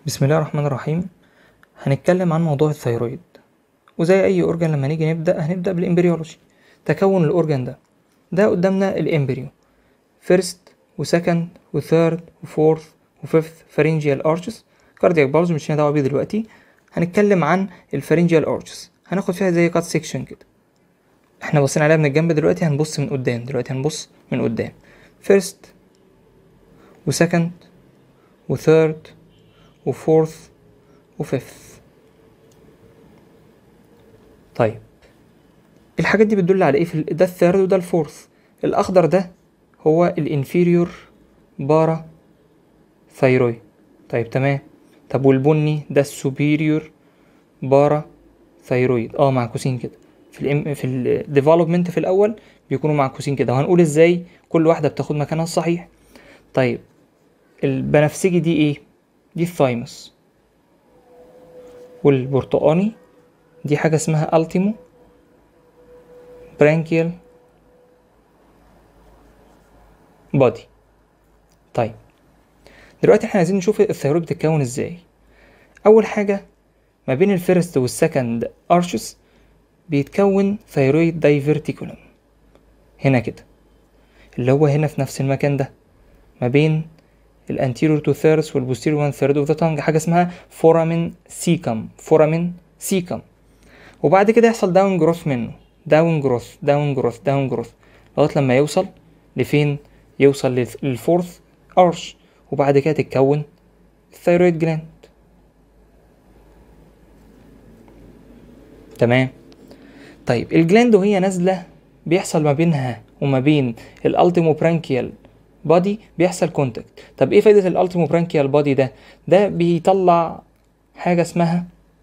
بسم الله الرحمن الرحيم هنتكلم عن موضوع الثيرويد وزي اي اورجان لما نيجي نبدا هنبدا بالامبريولوجي تكون الاورجان ده ده قدامنا الامبريو فيرست وسكند وثيرد وفورث وفيفث فارنجيال ارشز كاردياك بالز مش دعوه بيه دلوقتي هنتكلم عن الفارنجيال ارشز هناخد فيها زي كات سيكشن كده احنا باصين عليها من الجنب دلوقتي هنبص من قدام دلوقتي هنبص من قدام فيرست وسكند وثيرد وفورث وفيفث طيب الحاجات دي بتدل على ايه في ال- ده الثيرد وده الفورث الاخضر ده هو الانفيريور بارا ثايرويد طيب تمام طب والبني ده السوبيريور بارا ثايرويد اه معكوسين كده في الام في الديفلوبمنت في الاول بيكونوا معكوسين كده وهنقول ازاي كل واحده بتاخد مكانها الصحيح طيب البنفسجي دي ايه دي الثايمس والبرتقاني دي حاجة اسمها التيمو برانكيال بادي طيب دلوقتي احنا عايزين نشوف الثيرويد بتتكون ازاي اول حاجة ما بين الفيرست والسكند ارشس بيتكون ثيرويد دايفرتيكولم هنا كده اللي هو هنا في نفس المكان ده ما بين الانتيريور تو ثيرس والبوستيريور وان ثيرد اوف ذا تانج حاجه اسمها فورامين سيكم فورامين سيكم وبعد كده يحصل داون جروث منه داون جروث داون جروث داون جروث لغايه لما يوصل لفين يوصل للف- للفورث ارش وبعد كده تتكون الثيرويد جلاند تمام طيب الجلاند وهي نازله بيحصل ما بينها وما بين الالتيمو برانكيال بادي بيحصل كونتاكت طب ايه فايده الالتيمو برانكيال بادي ده ده بيطلع حاجه اسمها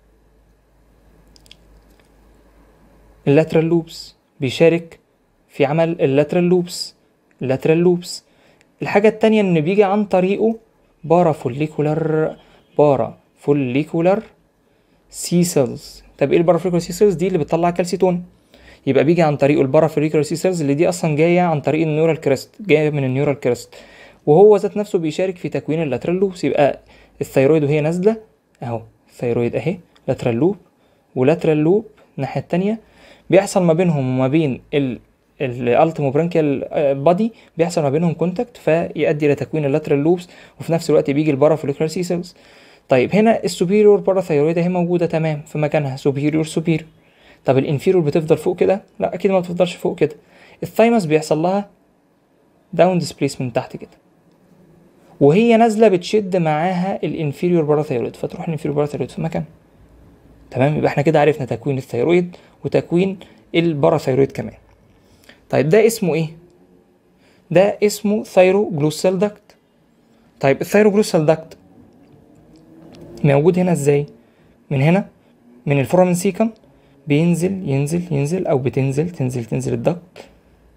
اللاترال لوبس بيشارك في عمل اللاترال لوبس اللاترال لوبس الحاجه التانية ان بيجي عن طريقه بارا فوليكولار بارا فوليكولار سي سيلز طب ايه البارا فوليكولار سي سيلز دي اللي بتطلع كالسيتون يبقى بيجي عن طريقه البارا فوليكولار سي سيلز اللي دي اصلا جايه عن طريق النيورال كريست جايه من النيورال كريست وهو ذات نفسه بيشارك في تكوين اللاترال لوبس يبقى الثيرويد وهي نازله اهو الثيرويد اهي لاترال لوب ولاترال لوب الناحيه التانية بيحصل ما بينهم وما بين ال الالتيمو برانكيال بادي بيحصل ما بينهم كونتاكت فيؤدي الى تكوين اللاترال لوبس وفي نفس الوقت بيجي البارا فوليكولار سي سيلز طيب هنا السوبيريور باراثايرويد اهي موجوده تمام في مكانها سوبيريور سوبيريور طب الانفيريور بتفضل فوق كده لا اكيد ما بتفضلش فوق كده الثايمس بيحصل لها داون ديسبليسمنت تحت كده وهي نازله بتشد معاها الانفيريور باراثايرويد فتروح الانفيريور باراثايرويد في مكان تمام يبقى احنا كده عرفنا تكوين الثيرويد وتكوين الباراثايرويد كمان طيب ده اسمه ايه ده اسمه ثايروجلوسال داكت طيب الثايروجلوسال داكت موجود هنا ازاي من هنا من الفورامين سيكم بينزل ينزل ينزل او بتنزل تنزل تنزل الدكت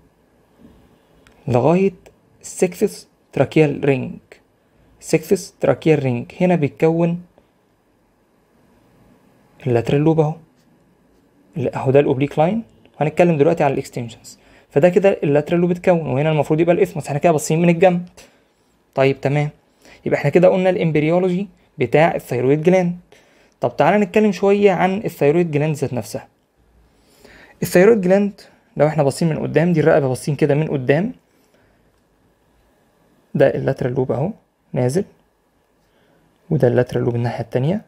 لغاية السكسس تراكيال رينج سكسس تراكيال رينج هنا بيتكون اللاترال لوب اهو ال- اهو ده الاوبليك لاين وهنتكلم دلوقتي على الاكستنشنز فده كده اللاترال لوب اتكون وهنا المفروض يبقى الاثمس احنا كده باصين من الجنب طيب تمام يبقى احنا كده قلنا الامبريولوجي بتاع الثيرويد جلاند طب تعالى نتكلم شوية عن الثيرويد جلاند ذات نفسها الثيرويد جلاند لو احنا باصين من قدام دي الرقبة باصين كده من قدام ده اللاترال لوب اهو نازل وده اللاترال لوب الناحية التانية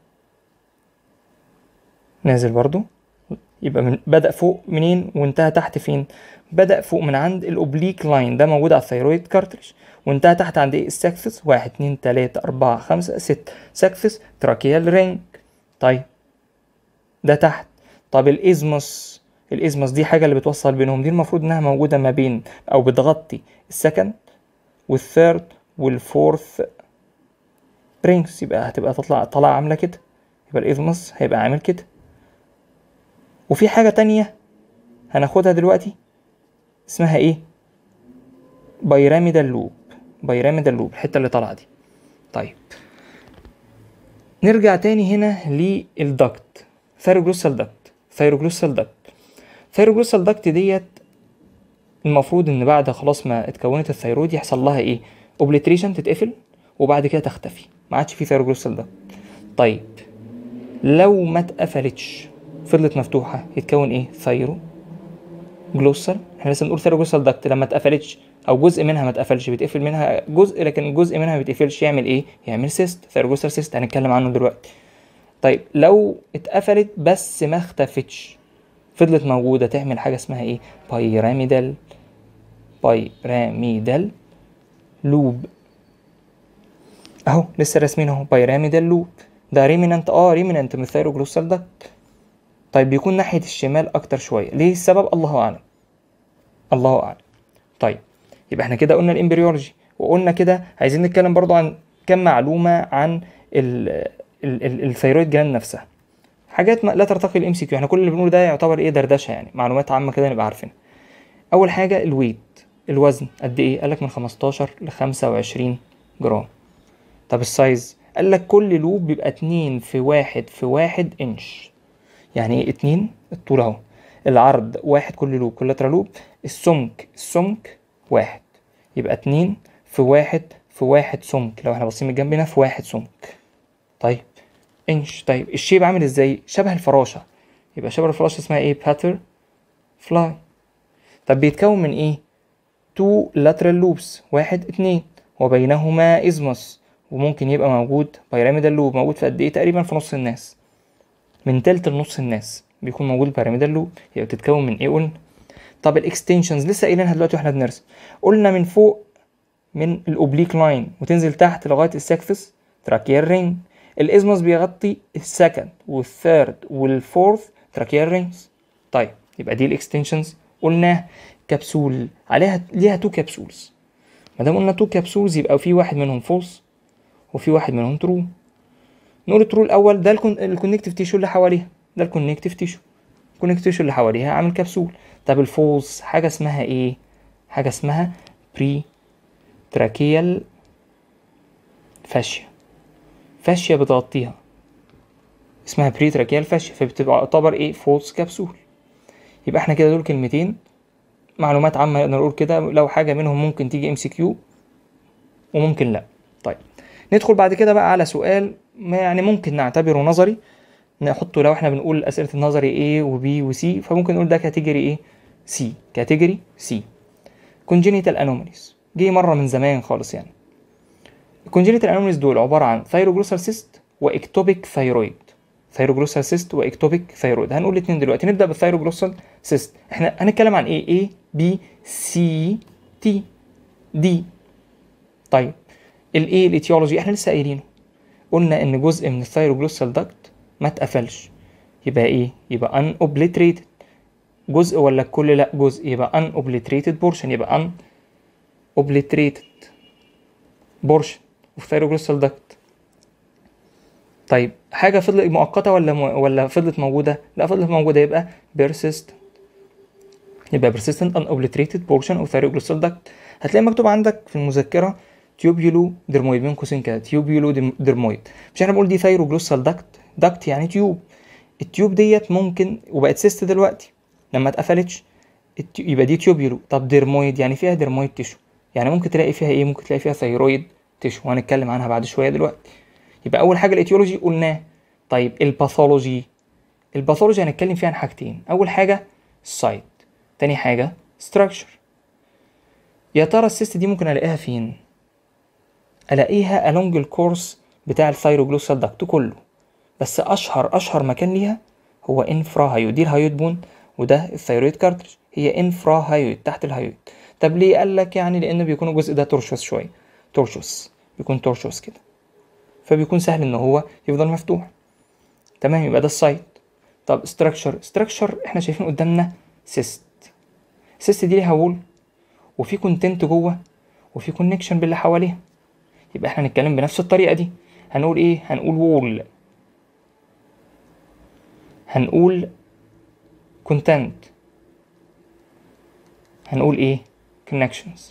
نازل برضو يبقى من بدأ فوق منين وانتهى تحت فين بدأ فوق من عند الأوبليك لاين ده موجود على الثيرويد كارتريج وانتهى تحت عند ايه السكسس واحد اتنين تلاتة أربعة خمسة ستة سكسس تراكيال رينج طيب ده تحت طب الإزمس الإزمس دي حاجة اللي بتوصل بينهم دي المفروض إنها موجودة ما بين أو بتغطي السكند والثيرد والفورث رينجز يبقى هتبقى تطلع طالعة عاملة كده يبقى الإزمس هيبقى عامل كده وفي حاجة تانية هناخدها دلوقتي اسمها ايه بيراميدال لوب بيراميدال لوب الحتة اللي طالعة دي طيب نرجع تاني هنا للدكت ثيروجلوسال دكت ثيروجلوسال دكت ثيروجلوسال دكت ديت المفروض ان بعد خلاص ما اتكونت الثيرويد يحصل لها ايه اوبليتريشن تتقفل وبعد كده تختفي ما عادش في ثيروجلوسال دكت طيب لو ما اتقفلتش فضلت مفتوحه يتكون ايه ثايرو جلوسال احنا لسه بنقول ثايرو جلوسال داكت لما اتقفلتش او جزء منها ما اتقفلش بيتقفل منها جزء لكن جزء منها ما بيتقفلش يعمل ايه يعمل سيست ثايرو جلوسال سيست هنتكلم عنه دلوقتي طيب لو اتقفلت بس ما اختفتش فضلت موجوده تعمل حاجه اسمها ايه بايراميدال بايراميدال لوب اهو لسه راسمين اهو بايراميدال لوب ده ريمينانت اه ريمينانت من الثايروجلوسال داكت طيب بيكون ناحيه الشمال اكتر شويه ليه السبب الله اعلم الله اعلم طيب يبقى احنا كده قلنا الامبريولوجي وقلنا كده عايزين نتكلم برضو عن كم معلومه عن الثيرويد جلاند نفسها حاجات ما لا ترتقي الام سي كيو احنا كل اللي بنقوله ده يعتبر ايه دردشه يعني معلومات عامه كده نبقى عارفينها اول حاجه الويت الوزن قد ايه قال لك من 15 ل 25 جرام طب السايز قال لك كل لوب بيبقى اتنين في واحد في واحد انش يعني ايه اتنين الطول اهو العرض واحد كل لوب كل لتر لوب السمك السمك واحد يبقى اتنين في واحد في واحد سمك لو احنا باصين من جنبنا في واحد سمك طيب انش طيب الشيب عامل ازاي شبه الفراشه يبقى شبه الفراشه اسمها ايه باتر فلاي طب بيتكون من ايه تو lateral loops واحد اتنين وبينهما ازمس وممكن يبقى موجود بيراميدال لوب موجود في قد ايه تقريبا في نص الناس من تلت لنص الناس بيكون موجود بيراميدال لوب يبقى بتتكون من ايه قلنا طب الاكستنشنز لسه قايلينها دلوقتي واحنا بنرسم قلنا من فوق من الاوبليك لاين وتنزل تحت لغايه السكفس تراكيال رينج الازمس بيغطي السكند والثيرد والفورث تراكيال رينجز طيب يبقى دي الاكستنشنز قلنا كبسول عليها ليها تو كبسولز ما دام قلنا تو كبسولز يبقى في واحد منهم فولس وفي واحد منهم ترو نقول الترو الاول ده الكونكتيف تيشو اللي حواليها ده الكونكتيف تيشو الكونكتيف تيشو اللي حواليها عامل كبسول طب الفولس حاجه اسمها ايه حاجه اسمها بري تراكيال فاشيا فاشيا بتغطيها اسمها بري تراكيال فاشيا فبتبقى تعتبر ايه فولس كبسول يبقى احنا كده دول كلمتين معلومات عامة نقدر نقول كده لو حاجة منهم ممكن تيجي ام سي كيو وممكن لا طيب ندخل بعد كده بقى على سؤال ما يعني ممكن نعتبره نظري نحطه لو احنا بنقول اسئله النظري A و B و C فممكن نقول ده كاتيجوري ايه C كاتيجوري C congenital anomalies جه مره من زمان خالص يعني الكونجينيتال انوماليز دول عباره عن ثايروجلوسال سيست واكتوبيك ثايرويد ثايروجلوسال سيست واكتوبيك ثايرويد هنقول الاثنين دلوقتي نبدا بالثايروجلوسال سيست احنا هنتكلم عن ايه A B C T D طيب الايه الاتيولوجي احنا لسه قايلينه قلنا ان جزء من الثايروجلوسال داكت ما اتقفلش يبقى ايه يبقى ان اوبليتريتد جزء ولا الكل لا جزء يبقى ان اوبليتريتد بورشن يبقى ان اوبليتريتد بورشن اوف ثايروجلوسال داكت طيب حاجه فضلت مؤقته ولا م... ولا فضلت موجوده لا فضلت موجوده يبقى persistent يبقى persistent unobliterated portion of thyroglosal duct هتلاقي مكتوب عندك في المذكره تيوبيولو درمويد بين قوسين كده تيوبيولو درمويد مش احنا بنقول دي ثايروجلوسال داكت داكت يعني تيوب التيوب ديت ممكن وبقت سيست دلوقتي لما اتقفلتش التيو... يبقى دي تيوبيولو طب درمويد يعني فيها درمويد تيشو يعني ممكن تلاقي فيها ايه ممكن تلاقي فيها ثيرويد تيشو وهنتكلم عنها بعد شويه دلوقتي يبقى اول حاجه الايتيولوجي قلناه طيب الباثولوجي الباثولوجي هنتكلم فيها عن حاجتين اول حاجه السايت تاني حاجه ستراكشر يا ترى السيست دي ممكن الاقيها فين الاقيها along الكورس بتاع الثايروجلوسال داكت كله بس اشهر اشهر مكان ليها هو انفرا هايويد دي الهايويد بون وده الثايرويد كارتريج هي انفرا هايويد تحت الهايويد طب ليه قال لك يعني لان بيكون الجزء ده تورشوس شويه تورشوس بيكون تورشوس كده فبيكون سهل ان هو يفضل مفتوح تمام يبقى ده السايت طب ستراكشر ستراكشر احنا شايفين قدامنا سيست سيست دي ليها وول وفي كونتنت جوه وفي كونكشن باللي حواليها يبقى احنا هنتكلم بنفس الطريقه دي هنقول ايه هنقول وول هنقول كونتنت هنقول ايه connections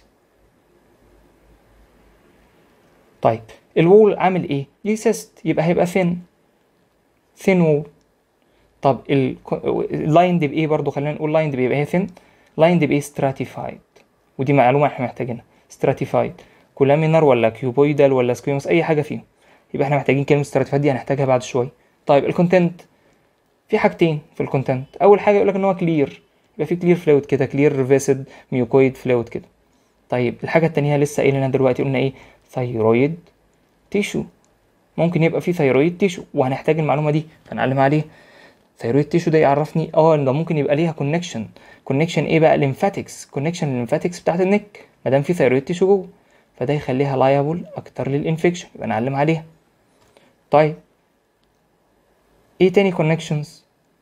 طيب الوول عامل ايه دي سيست يبقى هيبقى ثين ثين وول طب اللاين دي بايه برضو خلينا نقول لاين دي بيبقى هي ثين لاين دي بايه stratified ودي معلومه احنا محتاجينها stratified كولامينر ولا كيوبويدال ولا سكويموس اي حاجه فيهم يبقى احنا محتاجين كلمه ستراتيفايد دي هنحتاجها بعد شويه طيب الكونتنت في حاجتين في الكونتنت اول حاجه يقول لك ان هو كلير يبقى في كلير فلويد كده كلير فيسد ميوكويد فلويد كده طيب الحاجه التانية لسه قايلينها دلوقتي قلنا ايه ثايرويد تيشو ممكن يبقى في ثايرويد تيشو وهنحتاج المعلومه دي فنعلم عليها ثايرويد تيشو ده يعرفني اه ان ده ممكن يبقى ليها كونكشن كونكشن ايه بقى ليمفاتكس كونكشن الليمفاتكس بتاعت النك ما دام في ثايرويد تيشو جوه فده يخليها لايبل اكتر للانفكشن يبقى نعلم عليها طيب ايه تاني كونكشنز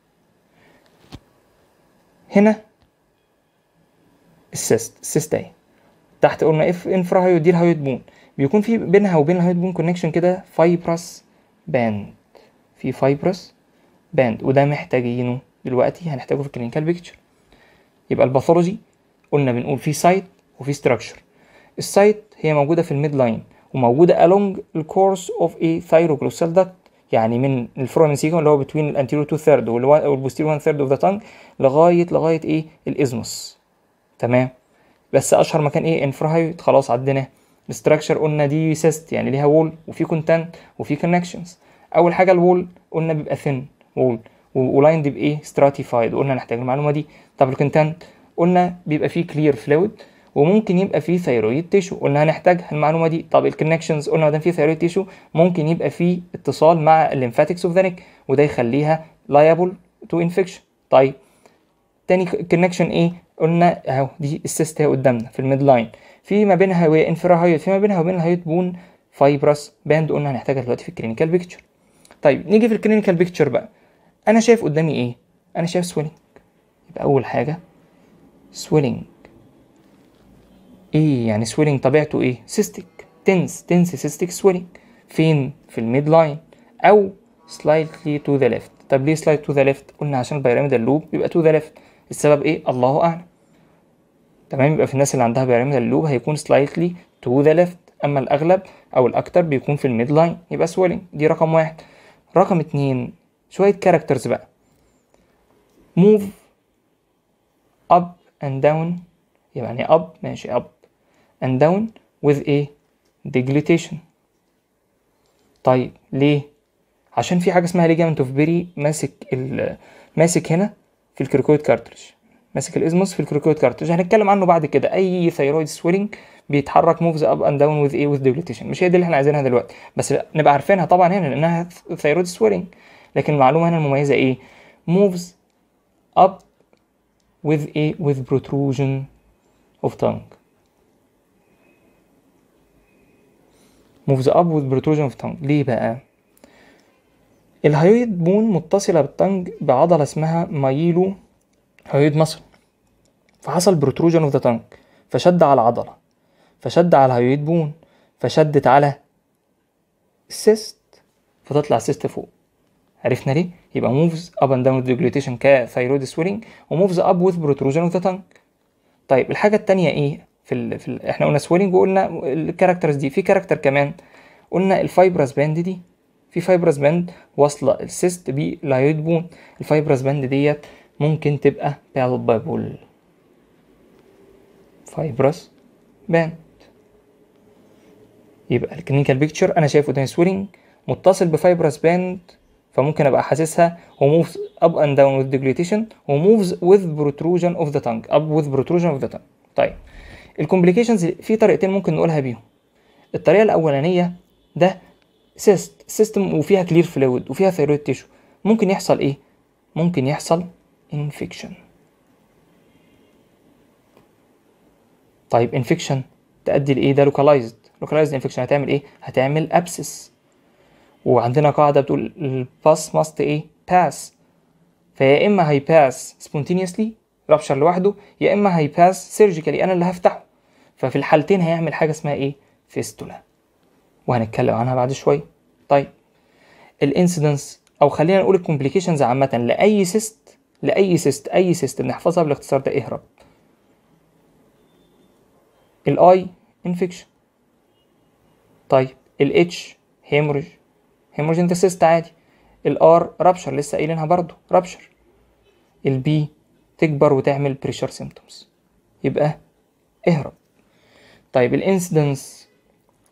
هنا السيست السيست اهي تحت قلنا اف انفرا هايود دي الهايود بون بيكون في بينها وبين الهايود بون كونكشن كده فايبرس باند في فايبرس باند وده محتاجينه دلوقتي هنحتاجه في الكلينيكال بيكتشر يبقى الباثولوجي قلنا بنقول في سايت وفي ستراكشر السايت هي موجوده في الميد لاين وموجوده along الكورس اوف a thyroglossal duct يعني من الفورامين سيكون اللي هو بين الانتيريور تو ثيرد والبوستيريور 1 ثيرد اوف ذا تانج لغايه لغايه ايه الازموس تمام بس اشهر مكان ايه انفراهايد خلاص عديناه الاستراكشر قلنا دي سيست يعني ليها وول وفي كونتنت وفي كونكشنز اول حاجه الوول قلنا بيبقى ثين وول ولايند بايه ستراتيفايد قلنا نحتاج المعلومه دي طب الكونتنت قلنا بيبقى فيه كلير فلويد وممكن يبقى فيه ثيرويد تيشو قلنا هنحتاجها المعلومه دي طب الكونكشنز قلنا ما دام فيه ثيرويد تيشو ممكن يبقى فيه اتصال مع الليمفاتكس اوف ذا نيك وده يخليها liable تو انفكشن طيب تاني كونكشن ايه قلنا اهو دي السيست اهي قدامنا في الميد لاين في ما بينها وهي انفراهايد في ما بينها وبين الهايد بون فايبرس باند قلنا هنحتاجها دلوقتي في الكلينيكال بيكتشر طيب نيجي في الكلينيكال بيكتشر بقى انا شايف قدامي ايه انا شايف سويلنج يبقى اول حاجه سويلنج ايه يعني سويلنج طبيعته ايه سيستيك تنس تنس سيستيك سويلنج فين في الميد لاين او slightly to the left طب ليه slight to the left قلنا عشان البيراميدال لوب يبقى to the left السبب ايه الله اعلم تمام يبقى في الناس اللي عندها بيراميدال لوب هيكون slightly to the left اما الاغلب او الاكتر بيكون في الميد لاين يبقى سويلنج دي رقم واحد رقم اتنين شوية كاركترز بقى move up and down يعني up ماشي up and down with a deglutition طيب ليه عشان في حاجه اسمها ليجامنت اوف بيري ماسك ال ماسك هنا في الكريكويد كارترج ماسك الازموس في الكريكويد كارترج هنتكلم عنه بعد كده اي ثيرويد سويلنج بيتحرك موفز اب اند داون وذ ايه وذ ديجليتيشن مش هي دي اللي احنا عايزينها دلوقتي بس نبقى عارفينها طبعا هنا لانها ثيرويد سويلنج لكن المعلومه هنا المميزه ايه moves up with a with protrusion of tongue moves up with protrusion of tongue ليه بقى الهيويد بون متصلة بالتنج بعضلة اسمها مايلو هيويد مصل فحصل بروتروجن اوف ذا تانج فشد على العضلة فشد على الهيويد بون فشدت على السيست فتطلع السيست فوق عرفنا ليه؟ يبقى موفز اب اند داون ديجليتيشن كثايرويد سويلنج وموفز اب وذ بروتروجن اوف ذا تانج طيب الحاجة التانية ايه؟ في ال... في ال... احنا قلنا سويلنج وقلنا الكاركترز دي في كاركتر كمان قلنا الفايبرس باند دي في فايبرس باند واصله السيست بالهيويد بون الفايبرس باند ديت ممكن تبقى بالبابول فايبرس باند يبقى الكلينيكال بيكتشر انا شايف قدامي سويلنج متصل بفايبرس باند فممكن ابقى حاسسها وموفز اب اند داون وذ ديجليتيشن وموفز وذ بروتروجن اوف ذا تانج اب وذ بروتروجن اوف ذا تانج طيب الكومبليكيشنز في طريقتين ممكن نقولها بيهم الطريقه الاولانيه ده سيست سيستم وفيها كلير فلويد وفيها ثيرويد تيشو ممكن يحصل ايه ممكن يحصل انفكشن طيب انفكشن تؤدي لايه ده لوكالايزد لوكالايزد انفكشن هتعمل ايه هتعمل ابسس وعندنا قاعده بتقول الباس ماست ايه باس فيا اما هيباس سبونتينيوسلي رابشر لوحده يا اما هيباس سيرجيكالي انا اللي هفتحه ففي الحالتين هيعمل حاجه اسمها ايه فيستولا وهنتكلم عنها بعد شويه طيب الانسيدنس او خلينا نقول الكومبليكيشنز عامه لاي سيست لاي سيست اي سيست بنحفظها بالاختصار ده اهرب الاي انفكشن طيب الاتش هيموريج هيموريج انت سيست عادي الار رابشر لسه قايلينها برضو رابشر البي تكبر وتعمل بريشر سيمتومز يبقى اهرب طيب الانسيدنس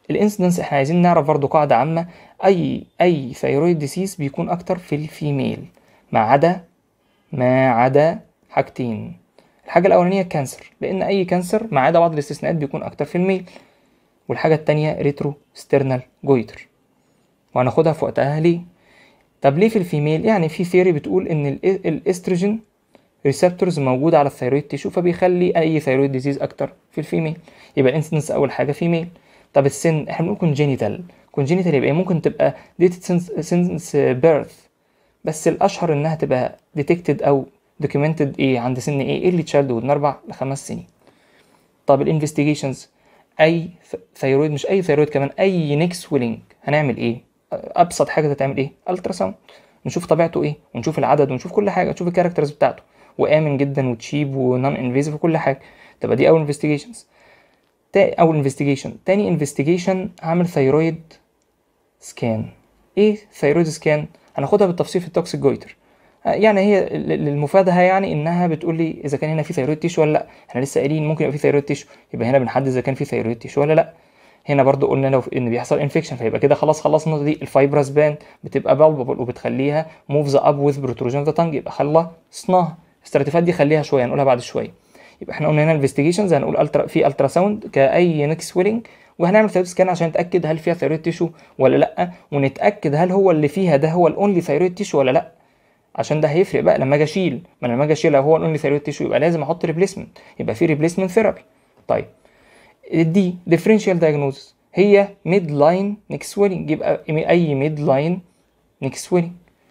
الانسيدنس احنا عايزين نعرف برضو قاعده عامه اي اي ثيرويد ديسيز بيكون اكتر في الفيميل ما عدا ما عدا حاجتين الحاجه الاولانيه الكانسر لان اي كانسر ما عدا بعض الاستثناءات بيكون اكتر في الميل والحاجه التانية ريترو سترنال جويتر وهناخدها في وقتها ليه طب ليه في الفيميل يعني في ثيوري بتقول ان ال- الاستروجين ريسبتورز موجوده على الثيرويد تيشو فبيخلي اي ثيرويد ديزيز اكتر في الفيميل يبقى الانسيدنس اول حاجه فيميل طب السن احنا بنقول كونجينيتال كونجينيتال يبقى إيه؟ ممكن تبقى ديتد سينس بيرث بس الاشهر انها تبقى ديتكتد او دوكيومنتد ايه عند سن ايه ايرلي تشايلد من اربع لخمس سنين طب الانفستيجيشنز اي ثيرويد مش اي ثيرويد كمان اي نيك سويلنج هنعمل ايه ابسط حاجه تتعمل ايه الترا ساوند نشوف طبيعته ايه ونشوف العدد ونشوف كل حاجه نشوف الكاركترز بتاعته وامن جدا وتشيب ونون انفيزيف وكل حاجه تبقى دي اول انفستيجيشنز اول انفستيجيشن تاني انفستيجيشن هعمل ثيرويد سكان ايه ثيرويد سكان هناخدها بالتفصيل في التوكسيك جويتر يعني هي للمفادها يعني انها بتقول لي اذا كان هنا في ثيرويد تيشو ولا لا احنا لسه قايلين ممكن يبقى في ثيرويد تيشو يبقى هنا بنحدد اذا كان في ثيرويد تيشو ولا لا هنا برضو قلنا لو ان بيحصل انفكشن فيبقى كده خلاص خلصنا النقطه دي الفايبرس بان بتبقى بالبل وبتخليها موفز اب وذ بروتروجن ذا تانج يبقى خلصناها الستراتيفات دي خليها شويه هنقولها بعد شويه يبقى احنا قلنا هنا انفستيجيشنز هنقول الترا في الترا ساوند كاي نيك سويلنج وهنعمل ثيرويد سكان عشان نتاكد هل فيها ثيرويد تيشو ولا لا ونتاكد هل هو اللي فيها ده هو الاونلي ثيرويد تيشو ولا لا عشان ده هيفرق بقى لما اجي اشيل ما أنا لما اجي اشيل لو هو الاونلي ثيرويد تيشو يبقى لازم احط ريبليسمنت يبقى في ريبليسمنت ثيرابي طيب دي ديفرنشال دايجنوزس هي ميد لاين نيك سويلنج يبقى اي ميد لاين نيك سويلنج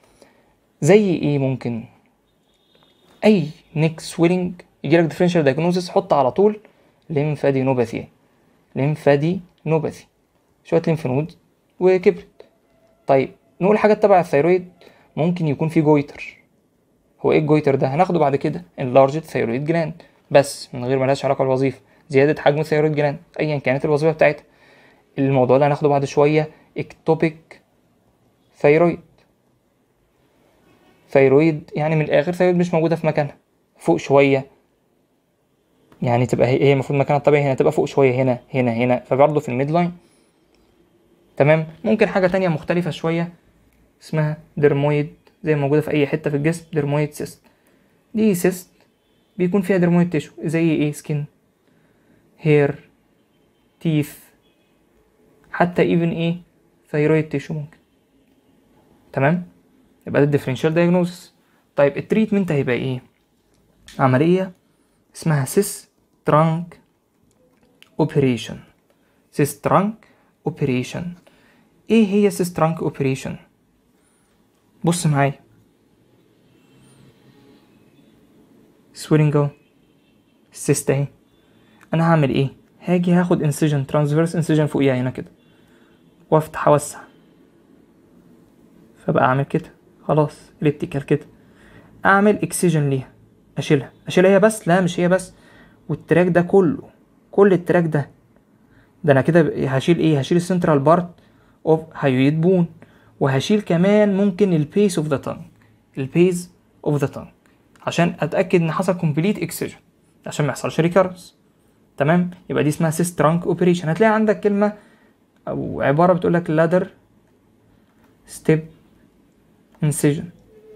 زي ايه ممكن اي نيك سويلنج يجي لك ديفرنشال دايجنوزس حط على طول ليمفادينوباثي ليمفادينوباثي شويه ليمف نود وكبرت طيب نقول حاجات تبع الثيرويد ممكن يكون في جويتر هو ايه الجويتر ده هناخده بعد كده enlarged ثيرويد جلاند بس من غير ملهاش علاقه بالوظيفه زياده حجم الثيرويد جلاند ايا كانت الوظيفه بتاعتها الموضوع ده هناخده بعد شويه اكتوبيك ثيرويد ثيرويد يعني من الاخر ثيرويد مش موجوده في مكانها فوق شويه يعني تبقى هي هي المفروض مكانها الطبيعي هنا تبقى فوق شويه هنا هنا هنا فبرضه في الميد لاين تمام ممكن حاجه تانية مختلفه شويه اسمها درمويد زي ما موجوده في اي حته في الجسم درمويد سيست دي سيست بيكون فيها درمويد تيشو زي ايه سكين هير تيث حتى ايفن ايه ثيرويد تيشو ممكن تمام يبقى ده الديفرنشال دايجنوزس طيب التريتمنت هيبقى ايه عمليه اسمها سيس ترانك اوبريشن سيس ترانك اوبريشن ايه هي سيس ترانك اوبريشن بص معايا سويلنج اهو السيست اهي انا هعمل ايه هاجي هاخد انسيجن ترانسفيرس انسيجن فوقيها هنا كده وافتح اوسع فبقى اعمل كده خلاص اليبتيكال كده اعمل اكسجن ليها اشيلها اشيلها هي بس لا مش هي بس والتراك ده كله كل التراك ده ده انا كده هشيل ايه هشيل السنترال بارت اوف هايويد بون وهشيل كمان ممكن البيس اوف ذا تانج البيس اوف ذا تانج عشان اتاكد ان حصل كومبليت اكسجن عشان ما يحصلش ريكارنس تمام يبقى دي اسمها سيس ترانك اوبريشن هتلاقي عندك كلمه او عباره بتقول لك لادر ستيب انسيجن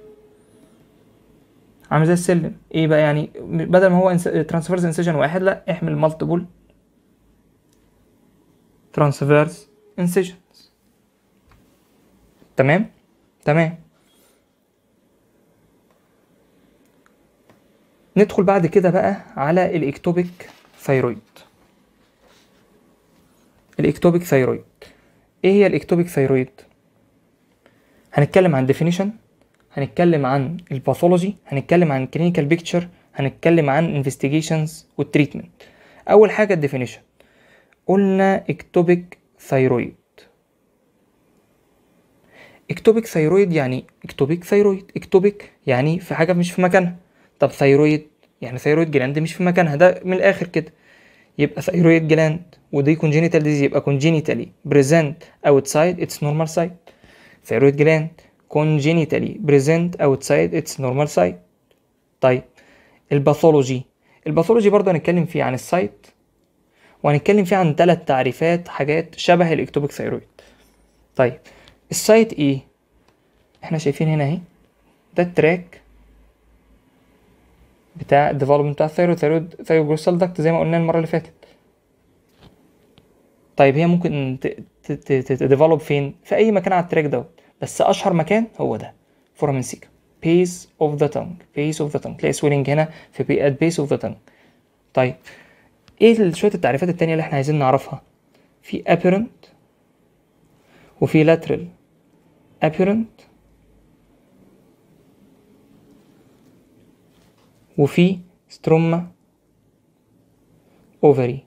عامل زي السلم ايه بقى يعني بدل ما هو ترانسفيرس انسيجن واحد لا احمل مالتيبل ترانسفيرس انسيجنز تمام تمام ندخل بعد كده بقى على الاكتوبيك ثايرويد الاكتوبيك ثايرويد ايه هي الاكتوبيك ثايرويد هنتكلم عن definition هنتكلم عن الباثولوجي هنتكلم عن clinical بيكتشر هنتكلم عن investigations والتريتمنت اول حاجه الديفينيشن قلنا اكتوبيك ثايرويد اكتوبيك ثايرويد يعني اكتوبيك ثايرويد اكتوبيك يعني في حاجه مش في مكانها طب ثايرويد يعني ثايرويد جلاند مش في مكانها ده من الاخر كده يبقى ثايرويد جلاند ودي congenital disease يبقى congenitally present outside its normal site ثايرويد جلاند congenitally present outside its normal site طيب الباثولوجي الباثولوجي برضه هنتكلم فيه عن السايت وهنتكلم فيه عن ثلاث تعريفات حاجات شبه الاكتوبيك ثيرويد طيب السايت ايه احنا شايفين هنا اهي ده التراك بتاع الديفلوبمنت بتاع الثيرويد ثيرويد ثيروجلوسال داكت زي ما قلنا المره اللي فاتت طيب هي ممكن تديفلوب فين في اي مكان على التراك دوت بس اشهر مكان هو ده فورامين سيكا بيس اوف ذا تونج بيس اوف ذا تونج تلاقي سويلنج هنا في بي ات بيس اوف ذا تونج طيب ايه شويه التعريفات التانية اللي احنا عايزين نعرفها في apparent وفي lateral apparent وفي ستروما اوفري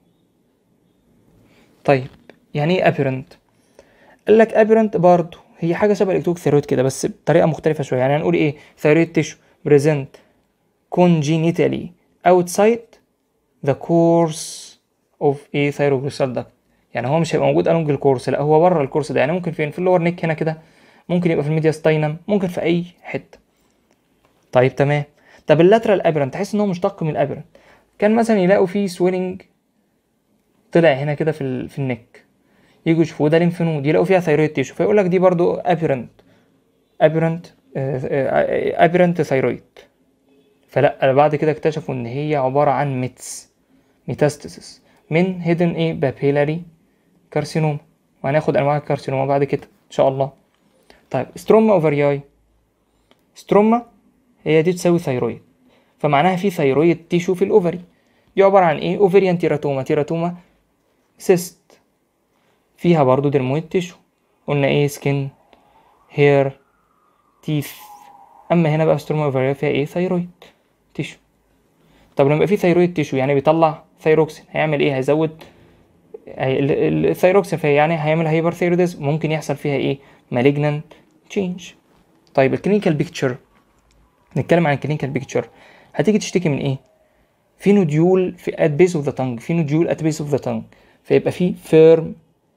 طيب يعني ايه apparent قال لك apparent برضه هي حاجه شبه الاكتوك ثيرويد كده بس بطريقه مختلفه شويه يعني هنقول ايه ثيرويد تيشو بريزنت congenitally outside the course of a thyroglosal duct يعني هو مش هيبقى موجود along الكورس لا هو بره الكورس ده يعني ممكن فين في اللور نيك هنا كده ممكن يبقى في الميديا ستاينم ممكن في اي حته طيب تمام طب اللاترال ابرنت تحس ان هو مشتق من الابرنت كان مثلا يلاقوا فيه سويلنج طلع هنا كده في ال... في النك يجوا يشوفوا ده ليمف نود يلاقوا فيها ثيرويد تيشو فيقول لك دي برضو ابرنت ابرنت ابرنت ثيرويد فلا بعد كده اكتشفوا ان هي عباره عن ميتس ميتاستاسيس من هيدن ايه بابيلاري كارسينوما وهناخد انواع الكارسينوما بعد كده ان شاء الله طيب ستروما اوفرياي ستروما هي دي تساوي ثيرويد فمعناها في ثيرويد تيشو في الاوفري دي عباره عن ايه اوفريان تيراتوما تيراتوما سيست فيها برضو درمويد تيشو قلنا ايه سكين هير تيث اما هنا بقى ستروما اوفرياي فيها ايه ثيرويد تيشو طب لما يبقى في ثيرويد تيشو يعني بيطلع ثيروكسين هيعمل ايه هيزود الثيروكسين فهي يعني هيعمل هايبر ثيروديزم ممكن يحصل فيها ايه مالجنانت تشينج طيب الكلينيكال بيكتشر نتكلم عن الكلينيكال بيكتشر هتيجي تشتكي من ايه في نوديول في ات بيس اوف ذا تانج في نوديول ات بيس اوف ذا تانج فيبقى في فيرم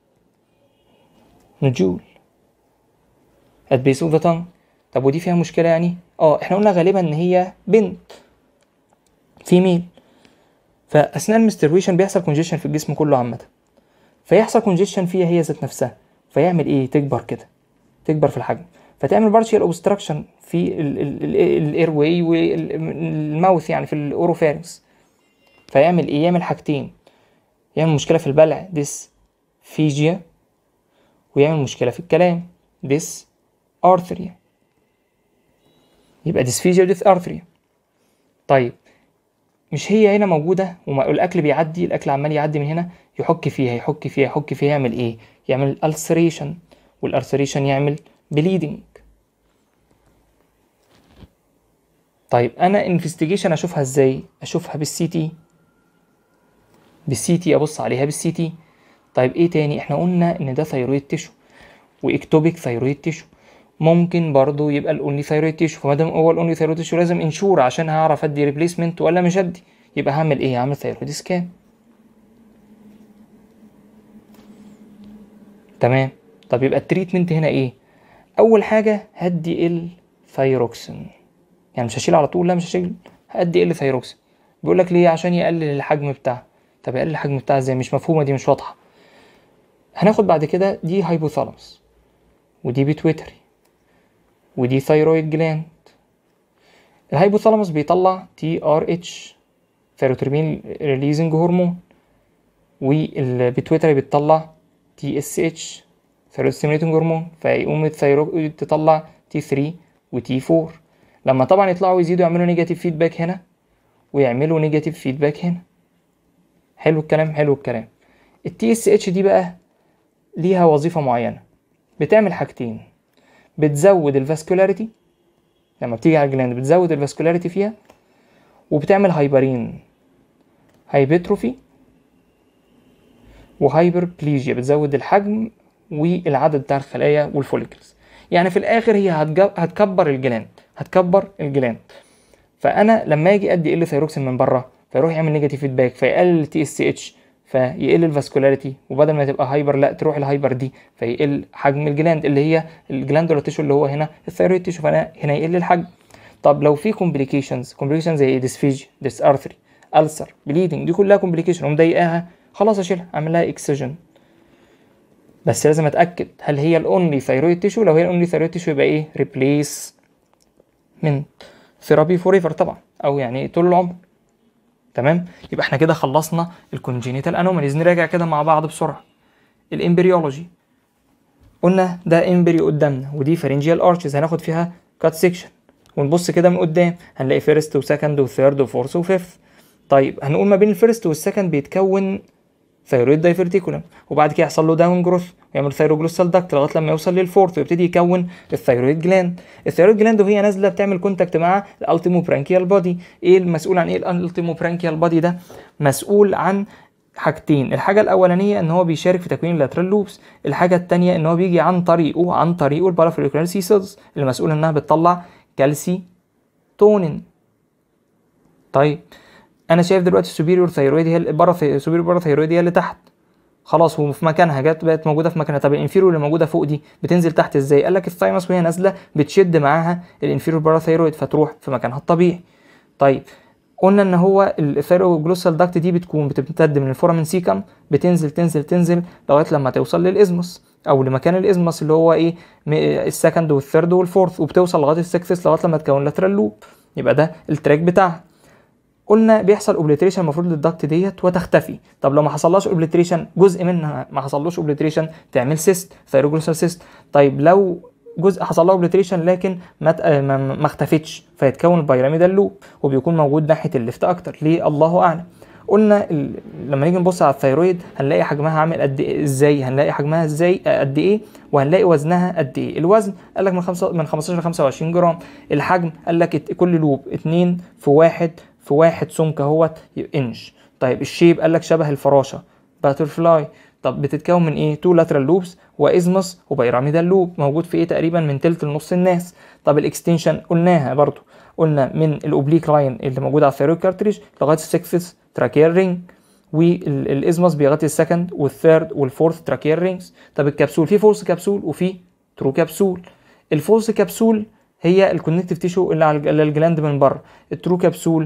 نوديول ات بيس اوف ذا تانج طب ودي فيها مشكله يعني اه احنا قلنا غالبا ان هي بنت فيميل فاثناء المسترويشن بيحصل كونجيشن في الجسم كله عامه فيحصل كونجيشن فيها هي ذات نفسها فيعمل ايه تكبر كده تكبر في الحجم فتعمل بارشيال اوبستراكشن في الاير واي والماوث يعني في الاوروفارنس فيعمل ايه يعمل حاجتين يعمل مشكله في البلع ديس فيجيا ويعمل مشكله في الكلام ديس ارثريا يبقى ديسفيجيا وديس ارثريا طيب مش هي هنا موجودة والأكل بيعدي الأكل عمال يعدي من هنا يحك فيها يحك فيها يحك فيها يعمل إيه؟ يعمل ulceration والألسريشن يعمل bleeding طيب أنا انفستيجيشن أشوفها إزاي؟ أشوفها بالسي تي بالسي تي أبص عليها بالسي تي طيب إيه تاني؟ إحنا قلنا إن ده ثيرويد تيشو وإكتوبيك ثيرويد تيشو ممكن برضو يبقى الاونلي ثيرويد تيشو فما دام هو الاونلي ثيرويد تيشو لازم انشور عشان هعرف ادي ريبليسمنت ولا مش ادي يبقى هعمل ايه هعمل ثيرويد سكان تمام طب يبقى التريتمنت هنا ايه اول حاجه هدي الثيروكسين يعني مش هشيل على طول لا مش هشيل هدي ال ثيروكسين بيقول لك ليه عشان يقلل الحجم بتاعها طب يقلل الحجم بتاعها ازاي مش مفهومه دي مش واضحه هناخد بعد كده دي هايبوثالاموس ودي بيتويتري ودي ثايرويد جلاند الهايبوثالاموس بيطلع تي ار اتش ثيروتربين ريليزنج هرمون والبيتويتري بتطلع تي اس اتش ثيرويد ستيميليتنج هرمون فيقوم الثيرويد تطلع تي 3 وتي 4 لما طبعا يطلعوا يزيدوا يعملوا نيجاتيف فيدباك هنا ويعملوا نيجاتيف فيدباك هنا حلو الكلام حلو الكلام التي اس اتش دي بقى ليها وظيفه معينه بتعمل حاجتين بتزود الفاسكولاريتي لما بتيجي على الجلاند بتزود الفاسكولاريتي فيها وبتعمل هايبرين هايبتروفي وهايبر بليجيا بتزود الحجم والعدد بتاع الخلايا والفوليكلز يعني في الاخر هي هتكبر الجلاند هتكبر الجلاند فانا لما اجي ادي ال ثيروكسين من بره فيروح يعمل نيجاتيف فيدباك فيقلل تي اس اتش فيقل الفاسكولاريتي وبدل ما تبقى هايبر لا تروح الهايبر دي فيقل حجم الجلاند اللي هي الجلاندولا تيشو اللي هو هنا الثيرويد تيشو فانا هنا يقل الحجم طب لو في كومبليكيشنز كومبليكيشنز زي ديسفيج ديس ارثري ألسر بليدنج دي كلها كومبليكيشن ومضايقاها خلاص اشيلها اعمل لها اكسجن بس لازم اتاكد هل هي الاونلي ثيرويد تيشو لو هي الاونلي ثيرويد تيشو يبقى ايه ريبليس من ثيرابي فور ايفر طبعا او يعني طول العمر تمام يبقى احنا كده خلصنا الكونجينيتال انوماليز نراجع كده مع بعض بسرعه الامبريولوجي قلنا ده امبري قدامنا ودي فارنجيال ارشز هناخد فيها كات سيكشن ونبص كده من قدام هنلاقي فيرست وسكند وثيرد وفورث وفيفث طيب هنقول ما بين الفيرست والسكند بيتكون ثيرويد دايفرتيكولم وبعد كده يحصل له داون جروث ويعمل ثيروجلوسال داكت لغايه لما يوصل للفورث ويبتدي يكون الثيرويد جلاند الثيرويد جلاند وهي نازله بتعمل كونتاكت مع الالتيمو برانكيال بودي ايه المسؤول عن ايه الالتيمو برانكيال بودي ده مسؤول عن حاجتين الحاجة الأولانية إن هو بيشارك في تكوين اللاترال لوبس الحاجة التانية إن هو بيجي عن طريقه عن طريقه البارافوليكولار سي سيلز اللي مسؤول إنها بتطلع كالسي تونين طيب انا شايف دلوقتي السوبيريور ثيرويد هي البارا سوبيريور بارا ثيرويد هي اللي تحت خلاص هو في مكانها جت بقت موجوده في مكانها طب الانفيريور اللي موجوده فوق دي بتنزل تحت ازاي قال لك الثايمس وهي نازله بتشد معاها الانفيريور بارا ثيرويد فتروح في مكانها الطبيعي طيب قلنا ان هو الثيروجلوسال داكت دي بتكون بتمتد من الفورامين سيكم بتنزل تنزل تنزل لغايه لما توصل للازمس او لمكان الازمس اللي هو ايه السكند والثيرد والفورث وبتوصل لغايه السكسس لغايه لما تكون لاترال لوب يبقى ده التراك بتاعها قلنا بيحصل اوبليتريشن المفروض للضغط ديت وتختفي طب لو ما حصلهاش اوبليتريشن جزء منها ما حصلوش اوبليتريشن تعمل سيست ثيروجلوسال سيست طيب لو جزء حصل له اوبليتريشن لكن ما ما اختفتش فيتكون البيراميدال لوب وبيكون موجود ناحيه الليفت اكتر ليه الله اعلم قلنا ال... لما نيجي نبص على الثيرويد هنلاقي حجمها عامل قد ايه ازاي هنلاقي حجمها ازاي قد ايه وهنلاقي وزنها قد ايه الوزن قال لك من خمسة من 15 ل 25 جرام الحجم قال لك كل لوب 2 في 1 في واحد سمك اهوت انش طيب الشيب قال لك شبه الفراشه باتر فلاي طب بتتكون من ايه تو لاترال لوبس وازمس وبيراميدال لوب موجود في ايه تقريبا من تلت لنص الناس طب الاكستنشن قلناها برضو قلنا من الاوبليك لاين اللي موجود على الثيرويد كارتريج لغايه السكسس تراكيال رينج والازمس بيغطي السكند والثيرد والفورث تراكيال رينجز طب الكبسول في فولس كبسول وفي ترو كبسول الفولس كبسول هي الكونكتيف تيشو اللي على الجلاند من بره الترو كبسول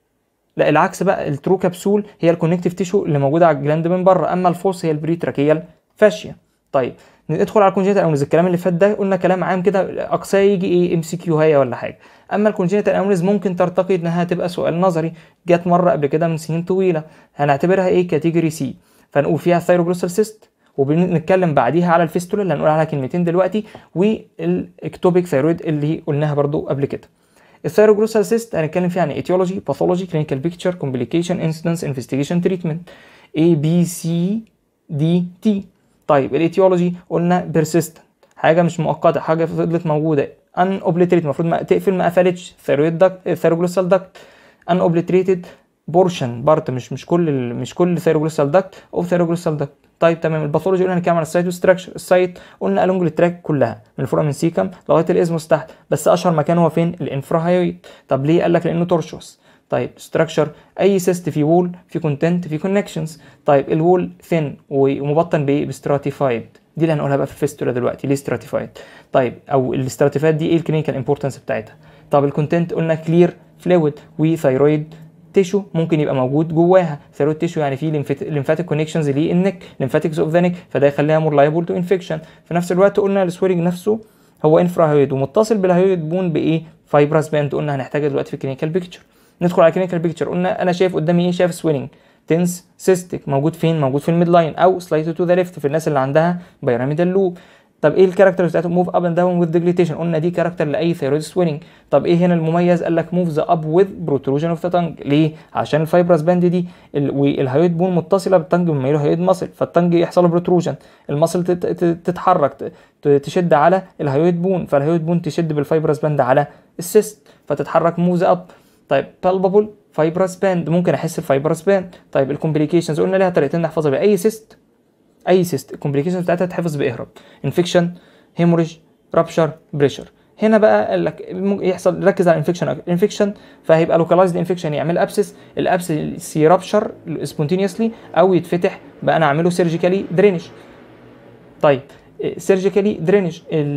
لا العكس بقى الترو كبسول هي الكونكتيف تيشو اللي موجوده على الجلاند من بره اما الفوس هي البريتراكيال فاشيا طيب ندخل على الكونجينيتال اونيز الكلام اللي فات ده قلنا كلام عام كده اقصاه يجي ايه ام سي كيو هي ولا حاجه اما الكونجينيتال اونيز ممكن ترتقي انها تبقى سؤال نظري جت مره قبل كده من سنين طويله هنعتبرها ايه كاتيجوري سي فنقول فيها الثيروجلوسال سيست وبنتكلم بعديها على الفيستولا اللي هنقول عليها كلمتين دلوقتي والاكتوبيك ثيرويد اللي قلناها برضو قبل كده الثيروجلوسال سيست هنتكلم فيها عن ايتيولوجي باثولوجي كلينيكال بيكتشر كومبليكيشن انسيدنس انفستيجيشن تريتمنت A B C D T طيب الايتيولوجي قلنا بيرسيستنت حاجه مش مؤقته حاجه فضلت موجوده ان اوبليتريت المفروض ما تقفل ما قفلتش ثيرويد داكت ثيروجلوسال داكت ان اوبليتريتد بورشن بارت مش مش كل مش كل ثيروجلوسال داكت او ثيروجلوسال داكت طيب تمام الباثولوجي قلنا هنتكلم عن السايت ستراكشر السايت قلنا الونج التراك كلها من الفورامين سيكم لغايه الازموس تحت بس اشهر مكان هو فين الانفراهايويد طب ليه قال لك لانه تورشوس طيب ستراكشر اي سيست في وول في كونتنت في كونكشنز طيب الوول ثين ومبطن بايه بستراتيفايد دي اللي هنقولها بقى في الفيستولا دلوقتي ليه ستراتيفايد طيب او الاستراتيفايد دي ايه الكلينيكال امبورتنس بتاعتها طب الكونتنت قلنا كلير فلويد وثايرويد تيشو ممكن يبقى موجود جواها ثيرويد تيشو يعني فيه ليمفاتيك كونكشنز للنك ليمفاتيكس اوف ذا نيك فده يخليها مور لايبل تو انفكشن في نفس الوقت قلنا السويرنج نفسه هو انفراهيد ومتصل بالهيويد بون بايه فايبرس باند قلنا هنحتاجها دلوقتي في الكلينيكال بيكتشر ندخل على الكلينيكال بيكتشر قلنا انا شايف قدامي ايه شايف سويننج تنس سيستيك موجود فين موجود في الميد لاين او سلايت تو ذا ليفت في الناس اللي عندها بيراميدال لوب طب ايه الكاركتر بتاعته موف اب اند داون وذ ديجليتيشن قلنا دي كاركتر لاي ثيرويد سويننج طب ايه هنا المميز قال لك موف ذا اب وذ بروتروجن اوف ذا تانج ليه عشان الفايبرس باند دي والهيويد بون متصله بالتانج بما له هيويد ماسل فالتانج يحصل له بروتروجن الماسل تتحرك تشد على الهيويد بون فالهيويد بون تشد بالفايبرس باند على السيست فتتحرك موف ذا اب طيب بالبابل فايبرس باند ممكن احس الفايبرس باند طيب الكومبليكيشنز قلنا لها طريقتين نحفظها بيها اي سيست اي سيست الكومبليكيشنز بتاعتها تحفظ باهرب انفكشن هيموريج رابشر بريشر هنا بقى قال لك يحصل ركز على الانفكشن اكتر انفكشن فهيبقى لوكالايزد انفكشن يعمل ابسس الابسس يرابشر سبونتينيوسلي او يتفتح بقى انا اعمله سيرجيكالي درينج طيب سيرجيكالي درينج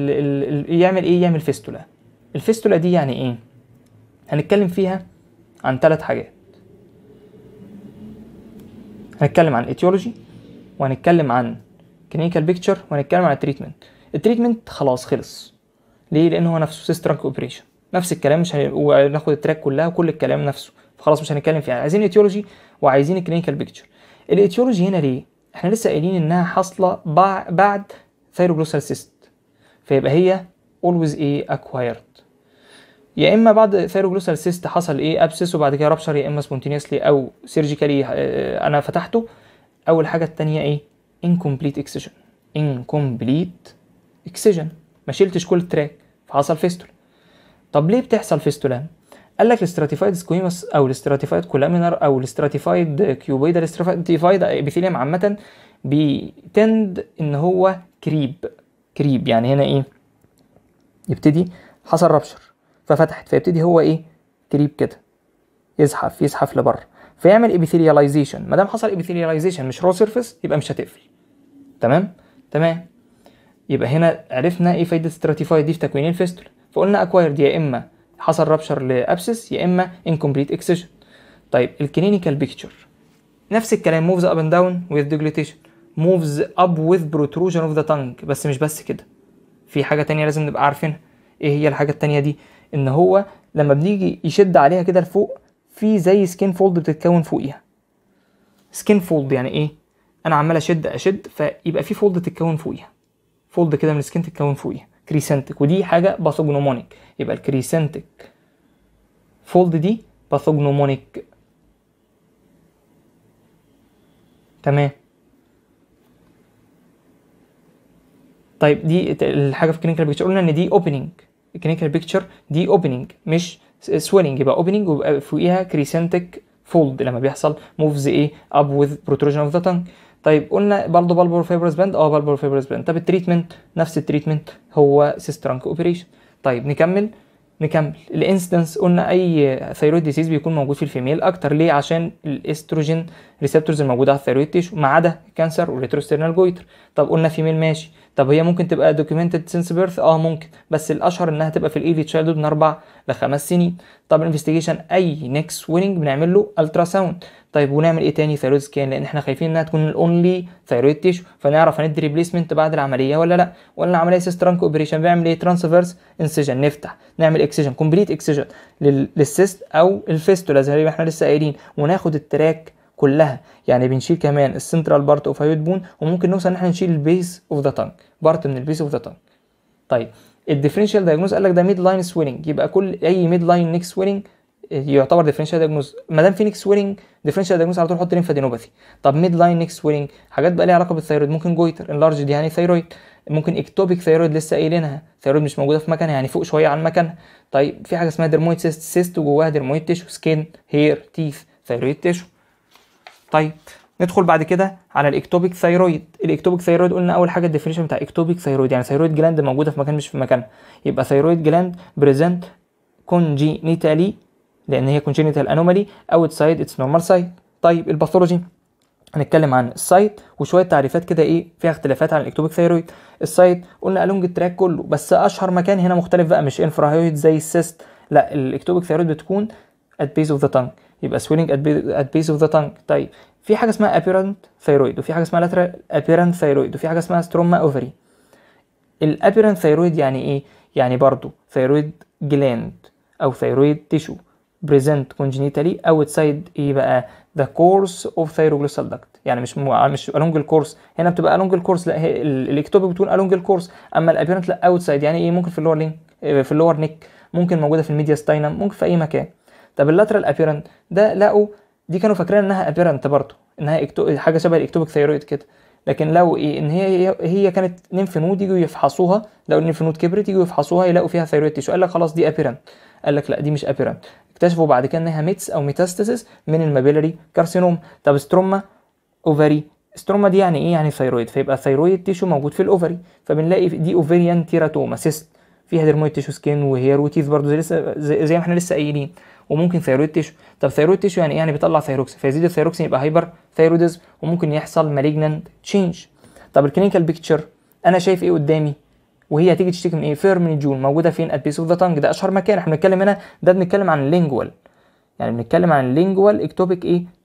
يعمل ايه يعمل فيستولا الفيستولا دي يعني ايه هنتكلم فيها عن ثلاث حاجات هنتكلم عن الايتيولوجي وهنتكلم عن كلينيكال بيكتشر وهنتكلم عن التريتمنت التريتمنت خلاص خلص ليه لان هو نفسه سيس ترانك اوبريشن نفس الكلام مش هن... وناخد التراك كلها وكل الكلام نفسه فخلاص مش هنتكلم فيها عايزين ايتيولوجي وعايزين الكلينيكال بيكتشر الايتيولوجي هنا ليه احنا لسه قايلين انها حاصله بع- بعد ثايروجلوسال سيست فيبقى هي always ايه acquired يا اما بعد ثايروجلوسال سيست حصل ايه ابسس وبعد كده رابشر يا اما سبونتينيوسلي او سيرجيكالي انا فتحته اول حاجه التانية ايه incomplete excision incomplete excision ما شلتش كل التراك فحصل فيستولا طب ليه بتحصل فيستولا قال لك الاستراتيفايد سكويموس او الاستراتيفايد كولامينر او الاستراتيفايد كيوبيدا الاستراتيفايد ابيثيليوم عامه بيتند ان هو كريب كريب يعني هنا ايه يبتدي حصل رابشر ففتحت فيبتدي هو ايه كريب كده يزحف يزحف لبره فيعمل ابيثيلياليزيشن ما دام حصل ابيثيلياليزيشن مش رو سيرفيس يبقى مش هتقفل تمام تمام يبقى هنا عرفنا ايه فايده ستراتيفايد دي في تكوين الفيستول فقلنا اكوايرد يا اما حصل رابشر لابسس يا اما انكمبليت اكسجن طيب الكلينيكال بيكتشر نفس الكلام موفز اب اند داون وذ ديجليتيشن موفز اب وذ بروتروجن اوف ذا تانج بس مش بس كده في حاجه تانية لازم نبقى عارفينها ايه هي الحاجه التانية دي ان هو لما بنيجي يشد عليها كده لفوق في زي سكين فولد بتتكون فوقيها سكين فولد يعني ايه انا عمال اشد اشد فيبقى في فولد تتكون فوقيها فولد كده من السكين تتكون فوقيها كريسنتك ودي حاجه باثوجنومونيك يبقى الكريسنتك فولد دي باثوجنومونيك تمام طيب دي الحاجه في الكلينيكال بيكتشر قلنا ان دي اوبننج الكلينيكال بيكتشر دي اوبننج مش سويلنج يبقى اوبننج ويبقى فوقيها كريسنتك فولد لما بيحصل موفز ايه اب وذ بروتروجن اوف ذا تانج طيب قلنا برضه بالبور فيبرس باند اه بالبور فيبرس باند طب التريتمنت نفس التريتمنت هو سيسترانك اوبريشن طيب نكمل نكمل الانستنس قلنا اي ثيرويد ديزيز بيكون موجود في الفيميل اكتر ليه عشان الاستروجين ريسبتورز الموجوده على الثيرويد تيشو ما عدا الكانسر والريتروسترنال جويتر طب قلنا فيميل ماشي طب هي ممكن تبقى دوكيومنتد سينس بيرث اه ممكن بس الاشهر انها تبقى في الايفي تشايلد من اربع لخمس سنين طب الانفستيجيشن اي نكس ويننج بنعمل له الترا ساوند طيب ونعمل ايه تاني ثيرويد سكان لان احنا خايفين انها تكون الاونلي ثيرويد تيشو فنعرف هندي ريبليسمنت بعد العمليه ولا لا ولا العمليه سيسترانك اوبريشن بنعمل ايه ترانسفيرس انسجن نفتح نعمل اكسجن كومبليت اكسجن للسيست او الفيستولا زي ما احنا لسه قايلين وناخد التراك كلها يعني بنشيل كمان السنترال بارت اوف هايوت بون وممكن نوصل ان احنا نشيل البيس اوف ذا تانج بارت من البيس اوف ذا تانج طيب الديفرنشال دايجنوز قال لك ده ميد لاين سويلنج يبقى كل اي ميد لاين نيك سويلنج يعتبر ديفرنشال دايجنوز ما دام في نيك سويلنج ديفرنشال دايجنوز على طول حط ليمفادينوباثي طب ميد لاين نيك سويلنج حاجات بقى ليها علاقه بالثيرويد ممكن جويتر انلارج دي يعني ثيرويد ممكن اكتوبيك ثيرويد لسه قايلينها ثيرويد مش موجوده في مكانها يعني فوق شويه عن مكانها طيب في حاجه اسمها ديرمويد سيست سيست وجواها ديرمويد تيشو سكين هير تيث ثيرويد تيشو طيب ندخل بعد كده على الاكتوبيك ثيرويد الاكتوبيك ثيرويد قلنا اول حاجه الديفينيشن بتاع اكتوبيك ثيرويد يعني ثيرويد جلاند موجوده في مكان مش في مكانها يبقى ثيرويد جلاند بريزنت كونجينيتالي لان هي كونجينيتال انومالي اوتسايد اتس نورمال سايت طيب الباثولوجي هنتكلم عن السايت وشويه تعريفات كده ايه فيها اختلافات عن الاكتوبيك ثيرويد السايت قلنا الونج التراك كله بس اشهر مكان هنا مختلف بقى مش انفراهيويد زي السيست لا الاكتوبيك ثيرويد بتكون at base of the tongue يبقى swelling at, ba- at base of the tongue طيب في حاجه اسمها apparent thyroid وفي حاجه اسمها lateral apparent thyroid وفي حاجه اسمها stroma ovary الابيرنت ثيرويد يعني ايه يعني برضو ثيرويد جلاند او ثيرويد تيشو بريزنت كونجينيتالي اوتسايد ايه بقى ذا كورس اوف ثيروجلوسال داكت يعني مش مو... مش الونج الكورس هنا بتبقى الونج الكورس لا هي ال- الاكتوبيك بتكون الونج الكورس اما الابيرنت لا اوتسايد يعني ايه ممكن في اللور لينك في اللور نيك ممكن موجوده في الميديا ستاينم ممكن في اي مكان طب اللاترال ابيرنت ده لقوا دي كانوا فاكرين انها ابيرنت برضه انها إكتو... حاجه شبه الاكتوبيك ثيرويد كده لكن لو ايه ان هي هي كانت نيمف نود يجوا يفحصوها لو النيمف نود كبرت يجوا يفحصوها يلاقوا فيها ثيرويد تيشو قال لك خلاص دي ابيرنت قال لك لا دي مش ابيرنت اكتشفوا بعد كده انها ميتس او ميتاستاسيس من المابيلاري كارسينوم طب ستروما اوفري ستروما دي يعني ايه يعني ثيرويد فيبقى ثيرويد تيشو موجود في الاوفري فبنلاقي دي اوفريان تيراتوما سيست فيها ديرمويد تيشو سكين وهير وتيث برضه زي لسه زي, زي ما احنا لسه قايلين وممكن ثيرويد تيشو طب ثيرويد تيشو يعني ايه يعني بيطلع ثيروكسين فيزيد الثيروكسين يبقى هايبر ثيروديزم وممكن يحصل مالجنانت تشينج طب الكلينيكال بيكتشر انا شايف ايه قدامي وهي هتيجي تشتكي من ايه فيرمين جول موجوده فين ات بيس اوف ذا تانج ده اشهر مكان احنا بنتكلم هنا ده بنتكلم عن اللينجوال يعني بنتكلم عن اللينجوال اكتوبيك ايه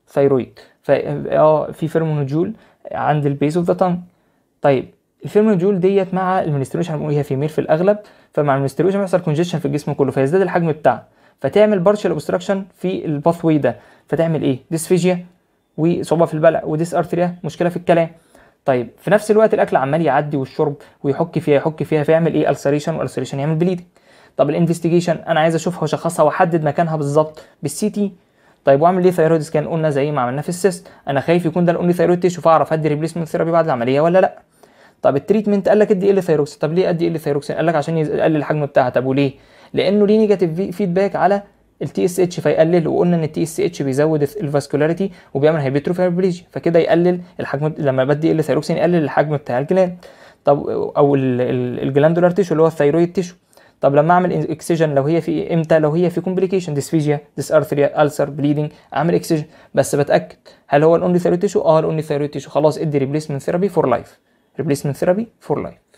ثايرويد فا اه في فيرمونوجول عند البيز اوف ذا تانج طيب الفيرمونوجول ديت مع المنستريشن هنقول هي فيميل في الاغلب فمع المنستريشن بيحصل كونجيشن في الجسم كله فيزداد الحجم بتاعها فتعمل بارشال اوبستراكشن في الباث واي ده فتعمل ايه ديسفيجيا وصعوبه في البلع وديس ارتريا مشكله في الكلام طيب في نفس الوقت الاكل عمال يعدي والشرب ويحك فيها يحك فيها فيعمل ايه السريشن والسريشن يعمل بليدنج طب الانفستيجيشن انا عايز اشوفها واشخصها واحدد مكانها بالظبط بالسي تي طيب واعمل ليه ثايرويد سكان قلنا زي ما عملنا في السيست انا خايف يكون ده الاونلي ثايرويد تيشو فاعرف ادي ريبليسمنت ثيرابي بعد العمليه ولا لا طب التريتمنت قال لك ادي ال ثايروكسين طب ليه ادي ال ثايروكسين قال لك عشان يقلل الحجم بتاعها طب وليه لانه ليه نيجاتيف فيدباك على التي اس اتش فيقلل وقلنا ان التي اس اتش بيزود الفاسكولاريتي وبيعمل هايبرتروفيبريجيا فكده يقلل الحجم لما بدي ال ثايروكسين يقلل الحجم بتاع الجلاند طب او الجلاندولار تيشو اللي هو الثايرويد تيشو طب لما اعمل اكسجن لو هي في امتى لو هي في كومبليكيشن ديسفيجيا ديس ارثريا السر بليدنج اعمل اكسجن بس بتاكد هل هو الاونلي ثايرويد تيشو اه الاونلي ثايرويد تيشو خلاص ادي ريبليسمنت ثيرابي فور لايف ريبليسمنت ثيرابي فور لايف